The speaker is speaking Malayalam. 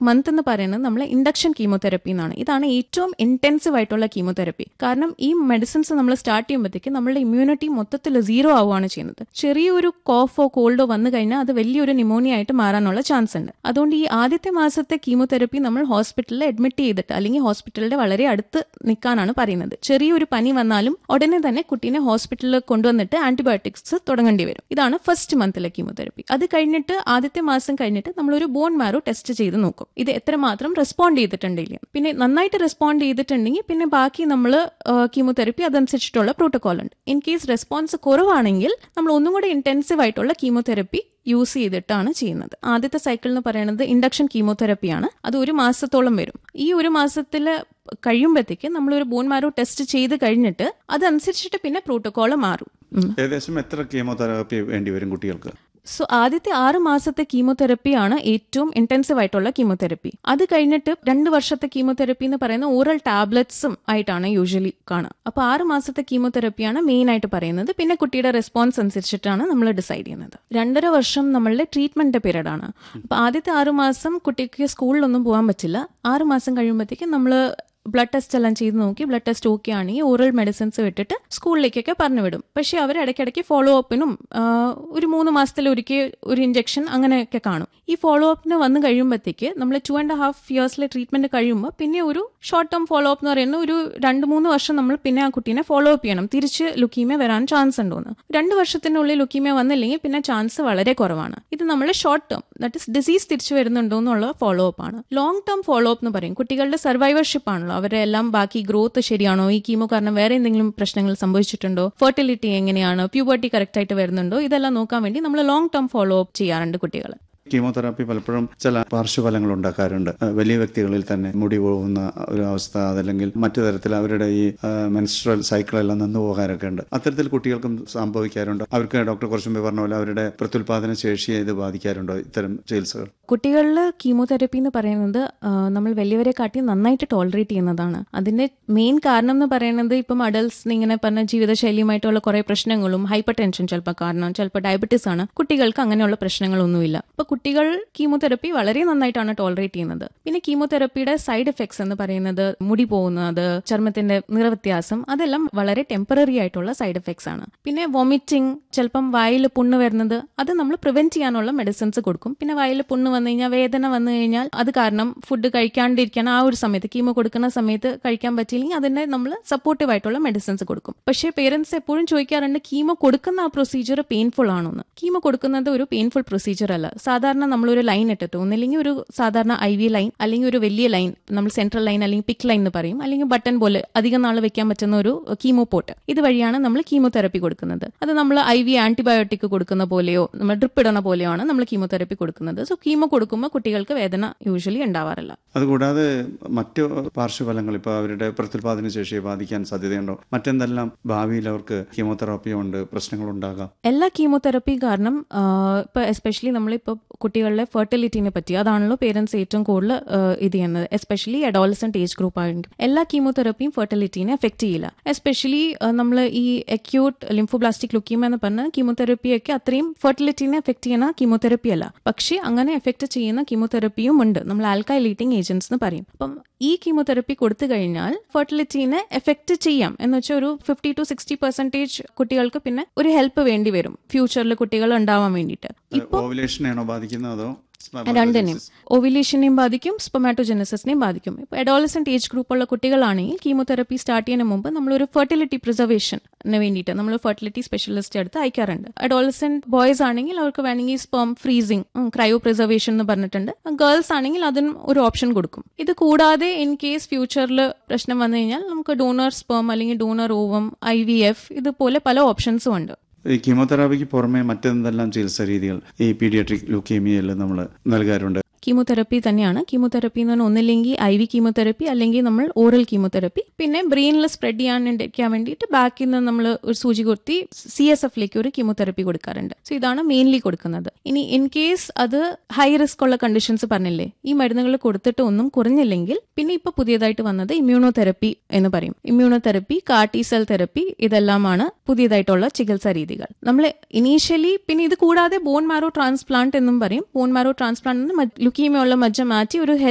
മന്ത് എന്ന് പറയുന്നത് നമ്മൾ ഇൻഡക്ഷൻ കീമോതെറപ്പി എന്നാണ് ഇതാണ് ഏറ്റവും ഇന്റൻസീവ് ആയിട്ടുള്ള കീമോതെറപ്പി കാരണം ഈ മെഡിസിൻസ് നമ്മൾ സ്റ്റാർട്ട് ചെയ്യുമ്പോഴത്തേക്ക് നമ്മളുടെ ഇമ്മ്യൂണിറ്റി മൊത്തത്തിൽ സീറോ ആവുകയാണ് ചെയ്യുന്നത് ചെറിയൊരു കോഫോ കോൾഡോ വന്നു കഴിഞ്ഞാൽ അത് വലിയൊരു ന്യൂമോണിയ ആയിട്ട് മാറാനുള്ള ചാൻസ് ഉണ്ട് അതുകൊണ്ട് ഈ ആദ്യത്തെ മാസത്തെ കീമോതെറപ്പി നമ്മൾ ഹോസ്പിറ്റലിൽ അഡ്മിറ്റ് ചെയ്തിട്ട് അല്ലെങ്കിൽ ഹോസ്പിറ്റലിന്റെ വളരെ അടുത്ത് നിൽക്കാനാണ് പറയുന്നത് ചെറിയൊരു പനി വന്നാലും ഉടനെ തന്നെ കുട്ടീനെ ഹോസ്പിറ്റലിൽ കൊണ്ടുവന്നിട്ട് ആന്റിബയോട്ടിക്സ് തുടങ്ങേണ്ടി വരും ഇതാണ് ഫസ്റ്റ് മന്തിലെ കീമോതെറപ്പി അത് കഴിഞ്ഞിട്ട് ആദ്യത്തെ മാസം കഴിഞ്ഞിട്ട് നമ്മളൊരു ബോൺ മാരോ ടെസ്റ്റ് ചെയ്ത് നോക്കും ഇത് എത്രമാത്രം റെസ്പോണ്ട് ചെയ്തിട്ടുണ്ടെങ്കിൽ പിന്നെ നന്നായിട്ട് റെസ്പോണ്ട് ചെയ്തിട്ടുണ്ടെങ്കിൽ പിന്നെ ബാക്കി നമ്മൾ കീമോതെറപ്പി അതനുസരിച്ചിട്ടുള്ള പ്രോട്ടോകോൾ ഉണ്ട് ഇൻ കേസ് റെസ്പോൺസ് കുറവാണെങ്കിൽ നമ്മൾ ഒന്നും കൂടെ ഇന്റൻസീവ് ആയിട്ടുള്ള കീമോതെറപ്പി യൂസ് ചെയ്തിട്ടാണ് ചെയ്യുന്നത് ആദ്യത്തെ സൈക്കിൾ എന്ന് പറയുന്നത് ഇൻഡക്ഷൻ കീമോതെറപ്പിയാണ് അത് ഒരു മാസത്തോളം വരും ഈ ഒരു മാസത്തിൽ കഴിയുമ്പോഴത്തേക്ക് നമ്മളൊരു ബോൺ മാരോ ടെസ്റ്റ് ചെയ്ത് കഴിഞ്ഞിട്ട് അതനുസരിച്ചിട്ട് പിന്നെ പ്രോട്ടോകോൾ മാറും ഉം. ഏകദേശം എത്ര കീമോതെറാപ്പി വേണ്ടി വരും കുട്ടികൾക്ക് സോ ആദ്യത്തെ ആറ് മാസത്തെ കീമോതെറപ്പിയാണ് ഏറ്റവും ഇന്റൻസീവ് ആയിട്ടുള്ള കീമോതെറപ്പി അത് കഴിഞ്ഞിട്ട് രണ്ട് വർഷത്തെ കീമോതെറപ്പി എന്ന് പറയുന്ന ഓറൽ ടാബ്ലറ്റ്സും ആയിട്ടാണ് യൂഷ്വലി കാണുക അപ്പൊ ആറ് മാസത്തെ കീമോതെറപ്പിയാണ് മെയിൻ ആയിട്ട് പറയുന്നത് പിന്നെ കുട്ടിയുടെ റെസ്പോൺസ് അനുസരിച്ചിട്ടാണ് നമ്മൾ ഡിസൈഡ് ചെയ്യുന്നത് രണ്ടര വർഷം നമ്മളുടെ ട്രീറ്റ്മെന്റ് പീരീഡ് ആണ് അപ്പൊ ആദ്യത്തെ ആറ് മാസം കുട്ടിക്ക് സ്കൂളിലൊന്നും പോകാൻ പറ്റില്ല ആറ് മാസം കഴിയുമ്പോഴത്തേക്ക് നമ്മൾ ബ്ലഡ് ടെസ്റ്റ് എല്ലാം ചെയ്ത് നോക്കി ബ്ലഡ് ടെസ്റ്റ് ഓക്കെ ആണെങ്കിൽ ഓറൽ മെഡിസിൻസ് വിട്ടിട്ട് സ്കൂളിലേക്കൊക്കെ പറഞ്ഞു വിടും പക്ഷെ അവർ ഇടയ്ക്കിടയ്ക്ക് ഫോളോ അപ്പിനും ഒരു മൂന്ന് മാസത്തിൽ ഒരിക്കൽ ഒരു ഇഞ്ചക്ഷൻ അങ്ങനെയൊക്കെ കാണും ഈ ഫോളോ അപ്പിന് വന്ന് കഴിയുമ്പോഴത്തേക്ക് നമ്മൾ ടു ആൻഡ് ഹാഫ് ഇയേഴ്സിലെ ട്രീറ്റ്മെന്റ് കഴിയുമ്പോൾ പിന്നെ ഒരു ഷോർട്ട് ടേം ഫോളോ അപ്പ് എന്ന് പറയുന്ന ഒരു രണ്ട് മൂന്ന് വർഷം നമ്മൾ പിന്നെ ആ കുട്ടീനെ ഫോളോ അപ്പ് ചെയ്യണം തിരിച്ച് ലുക്കീമിയ വരാൻ ചാൻസ് ഉണ്ടോന്ന് രണ്ട് വർഷത്തിനുള്ളിൽ ലുക്കീമിയ വന്നില്ലെങ്കിൽ പിന്നെ ചാൻസ് വളരെ കുറവാണ് ഇത് നമ്മൾ short term that is disease തിരിച്ചു വരുന്നുണ്ടോ എന്നുള്ള ഫോളോ അപ്പ് ആണ് ലോങ് ടേം ഫോളോ അപ്പ് എന്ന് പറയും കുട്ടികളുടെ സർവൈവർഷിപ്പ് ആണല്ലോ അവരുടെ എല്ലാം ബാക്കി ഗ്രോത്ത് ശരിയാണോ ഈ കീമോ കാരണം വേറെ എന്തെങ്കിലും പ്രശ്നങ്ങൾ സംഭവിച്ചിട്ടുണ്ടോ ഫെർട്ടിലിറ്റി എങ്ങനെയാണ് പ്യൂബർട്ടി കറക്റ്റ് ആയിട്ട് വരുന്നുണ്ടോ ഇതെല്ലാം നോക്കാൻ വേണ്ടി നമ്മൾ ലോങ് ടേം ഫോളോ അപ്പ് ചെയ്യാറുണ്ട് കുട്ടികൾ കീമോതെറാപ്പി പലപ്പോഴും ചില പാർശ്വഫലങ്ങൾ ഉണ്ടാക്കാറുണ്ട് ഏഹ് വലിയ വ്യക്തികളിൽ തന്നെ മുടി പോകുന്ന ഒരു അവസ്ഥ അതല്ലെങ്കിൽ മറ്റു തരത്തിൽ അവരുടെ ഈ മെൻസ്ട്രൽ സൈക്കിളെല്ലാം നിന്ന് പോകാനൊക്കെ ഉണ്ട് അത്തരത്തിൽ കുട്ടികൾക്കും സംഭവിക്കാറുണ്ട് അവർക്ക് ഡോക്ടർ കുറച്ചു മുമ്പ് പറഞ്ഞ പോലെ അവരുടെ പ്രത്യുൽപാദന ശേഷിയെ ഇത് ബാധിക്കാറുണ്ടോ ഇത്തരം ചികിത്സകൾ കുട്ടികളിൽ കീമോതെറപ്പി എന്ന് പറയുന്നത് ആ, നമ്മൾ വലിയവരെ കാട്ടി നന്നായിട്ട് ടോളറേറ്റ് ചെയ്യുന്നതാണ് അതിന്റെ മെയിൻ കാരണം എന്ന് പറയുന്നത് ഇപ്പം അഡൽട്സിന് ഇങ്ങനെ പറഞ്ഞ ജീവിതശൈലിയുമായിട്ടുള്ള കുറെ പ്രശ്നങ്ങളും ഹൈപ്പർ ടെൻഷൻ ചിലപ്പോൾ കാരണം ചിലപ്പോൾ ഡയബറ്റീസ് ആണ് കുട്ടികൾക്ക് അങ്ങനെയുള്ള പ്രശ്നങ്ങളൊന്നുമില്ല അപ്പൊ കുട്ടികൾ കീമോതെറപ്പി വളരെ നന്നായിട്ടാണ് ടോളറേറ്റ് ചെയ്യുന്നത് പിന്നെ കീമോതെറപ്പിയുടെ സൈഡ് എഫക്ട്സ് എന്ന് പറയുന്നത് മുടി പോകുന്നത് ചർമ്മത്തിന്റെ നിറവ്യത്യാസം അതെല്ലാം വളരെ ടെമ്പററി ആയിട്ടുള്ള സൈഡ് എഫക്ട്സ് ആണ് പിന്നെ വൊമിറ്റിംഗ് ചിലപ്പം വായിൽ പുണ്ണ് വരുന്നത് അത് നമ്മൾ പ്രിവെന്റ് ചെയ്യാനുള്ള മെഡിസിൻസ് കൊടുക്കും പിന്നെ വായിൽ പുണ്ണ് വന്നു കഴിഞ്ഞാൽ വേദന വന്നു കഴിഞ്ഞാൽ അത് കാരണം ഫുഡ് കഴിക്കാണ്ടിരിക്കാൻ ആ ഒരു സമയത്ത് കീമോ കൊടുക്കുന്ന സമയത്ത് കഴിക്കാൻ പറ്റിയില്ലെങ്കിൽ അതിന്റെ നമ്മൾ സപ്പോർട്ടീവ് ആയിട്ടുള്ള മെഡിസിൻസ് കൊടുക്കും പക്ഷേ പേരൻസ് എപ്പോഴും ചോദിക്കാറുണ്ട് കീമോ കൊടുക്കുന്ന ആ പ്രൊസീജിയർ പെയിൻഫുൾ ആണോന്ന് കീമോ കൊടുക്കുന്നത് ഒരു പെയിൻഫുൾ പ്രൊസീജിയർ അല്ല സാധാരണ നമ്മളൊരു ലൈൻ ഇട്ടിട്ട് ഒന്നില്ലെങ്കിൽ ഒരു സാധാരണ ഐ വി ലൈൻ അല്ലെങ്കിൽ ഒരു വലിയ ലൈൻ നമ്മൾ സെൻട്രൽ ലൈൻ അല്ലെങ്കിൽ പിക് ലൈൻ എന്ന് പറയും അല്ലെങ്കിൽ ബട്ടൺ പോലെ അധികം നാൾ വെക്കാൻ പറ്റുന്ന ഒരു കീമോ പോട്ട് ഇത് വഴിയാണ് നമ്മൾ കീമോതെറപ്പി കൊടുക്കുന്നത് അത് നമ്മൾ ഐ വി ആന്റിബയോട്ടിക് കൊടുക്കുന്ന പോലെയോ നമ്മൾ ഡ്രിപ്പ് ഇടുന്ന പോലെയോ ആണ് നമ്മൾ കീമോതെറപ്പി കൊടുക്കുന്നത് സോ കീമോ കൊടുക്കുമ്പോൾ കുട്ടികൾക്ക് വേദന യൂഷ്വലി ഉണ്ടാവാറില്ല അതുകൂടാതെ മറ്റു പാർശ്വഫലങ്ങൾ ഇപ്പോൾ അവരുടെ പ്രത്യുൽപാദന ശേഷിയെ ബാധിക്കാൻ സാധ്യതയുണ്ടോ മറ്റെന്തെല്ലാം ഭാവിയിൽ അവർക്ക് കീമോതെറാപ്പി കൊണ്ട് പ്രശ്നങ്ങളുണ്ടാകാം എല്ലാ കീമോതെറപ്പി കാരണം ഇപ്പൊ എസ്പെഷ്യലി നമ്മളിപ്പോൾ കുട്ടികളുടെ ഫെർട്ടിലിറ്റിനെ പറ്റി അതാണല്ലോ പേരൻസ് ഏറ്റവും കൂടുതൽ ആ, ഇത് ചെയ്യുന്നത് എസ്പെഷ്യലി അഡോളസെന്റ് ഏജ് ഗ്രൂപ്പ് ആയിരിക്കും എല്ലാ കീമോതെറപ്പിയും ഫെർട്ടിലിറ്റിനെ എഫക്ട് ചെയ്യില്ല എസ്പെഷ്യലി നമ്മൾ ഈ അക്യൂട്ട് ലിംഫോബ്ലാസ്റ്റിക് ലുക്കീമ എന്ന് പറഞ്ഞ കീമോതെറപ്പിയൊക്കെ അത്രയും ഫെർട്ടിലിറ്റിനെ എഫക്ട് ചെയ്യുന്ന കീമോതെറപ്പി അല്ല പക്ഷേ അങ്ങനെ എഫക്ട് ചെയ്യുന്ന കീമോതെറപ്പിയും ഉണ്ട് നമ്മൾ ആൽക്കൈലീറ്റിംഗ് ഏജൻസ് എന്ന് പറയും അപ്പം ഈ കീമോതെറപ്പി കൊടുത്തു കഴിഞ്ഞാൽ ഫെർട്ടിലിറ്റിനെ എഫക്ട് ചെയ്യാം എന്ന് വെച്ചാൽ ഒരു ഫിഫ്റ്റി ടു സിക്സ്റ്റി പെർസെന്റേജ് കുട്ടികൾക്ക് പിന്നെ ഒരു ഹെൽപ്പ് വേണ്ടി വരും ഫ്യൂച്ചറിൽ കുട്ടികൾ ഉണ്ടാവാൻ വേണ്ടിയിട്ട് ഓവുലേഷനെയാണോ ബാധിക്കുന്നത് അതോ രണ്ടിനെയും ഓവിലേഷനെയും ബാധിക്കും സ്പൊമാറ്റോജെനസിനെയും ബാധിക്കും ഇപ്പോൾ അഡോളസെന്റ് ഏജ് ഗ്രൂപ്പുള്ള കുട്ടികളാണെങ്കിൽ കീമോതെറപ്പി സ്റ്റാർട്ട് ചെയ്യുന്നതിന് മുമ്പ് നമ്മളൊരു ഫെർട്ടിലിറ്റി പ്രിസർവേഷന് വേണ്ടിയിട്ട് നമ്മൾ ഫെർട്ടിലിറ്റി സ്പെഷ്യലിസ്റ്റ് അടുത്ത് അയക്കാറുണ്ട് അഡോളസെന്റ് ബോയ്സ് ആണെങ്കിൽ അവർക്ക് വേണമെങ്കിൽ സ്പേം ഫ്രീസിങ് ക്രയോ പ്രിസർവേഷൻ എന്ന് പറഞ്ഞിട്ടുണ്ട് ഗേൾസ് ആണെങ്കിൽ അതിനും ഒരു ഓപ്ഷൻ കൊടുക്കും ഇത് കൂടാതെ ഇൻ കേസ് ഫ്യൂച്ചറിൽ പ്രശ്നം വന്നു കഴിഞ്ഞാൽ നമുക്ക് ഡോണർ സ്പേം അല്ലെങ്കിൽ donor ovum I V F ഇതുപോലെ പല ഓപ്ഷൻസും ഉണ്ട് ഈ കീമോതെറാപ്പിക്ക് പുറമെ മറ്റെന്തെല്ലാം ചികിത്സാ രീതികൾ ഈ പീഡിയാട്രിക് ലൂക്കേമിയയിൽ നമ്മൾ നൽകാറുണ്ട് കീമോതെറപ്പി തന്നെയാണ് കീമോതെറപ്പി എന്ന് പറഞ്ഞാൽ ഒന്നില്ലെങ്കിൽ ഐ വി കീമോതെറപ്പി അല്ലെങ്കിൽ നമ്മൾ ഓറൽ കീമോതെറപ്പി പിന്നെ ബ്രെയിനിൽ സ്പ്രെഡ് ചെയ്യാണ്ടിരിക്കാൻ വേണ്ടിയിട്ട് ബാക്കിൽ നിന്ന് നമ്മൾ ഒരു സൂചി കുത്തി സി എസ് എഫിലേക്ക് ഒരു കീമോതെറപ്പി കൊടുക്കാറുണ്ട് സോ ഇതാണ് മെയിൻലി കൊടുക്കുന്നത് ഇനി ഇൻ കേസ് അത് ഹൈ റിസ്ക് ഉള്ള കണ്ടീഷൻസ് പറഞ്ഞില്ലേ ഈ മരുന്നുകൾ കൊടുത്തിട്ട് ഒന്നും കുറഞ്ഞില്ലെങ്കിൽ പിന്നെ ഇപ്പൊ പുതിയതായിട്ട് വന്നത് ഇമ്മ്യൂണോതെറപ്പി എന്ന് പറയും ഇമ്മ്യൂണോതെറപ്പി കാർട്ടി സെൽ തെറപ്പി ഇതെല്ലാമാണ് പുതിയതായിട്ടുള്ള ചികിത്സാ രീതികൾ നമ്മൾ ഇനീഷ്യലി പിന്നെ ഇത് കൂടാതെ ബോൺ മാരോ ട്രാൻസ്പ്ലാന്റ് എന്നും പറയും ബോൺ മാരോ ട്രാൻസ്പ്ലാന്റ് ലുക്കീമിയ ഉള്ള മജ്ജ മാറ്റി ഒരു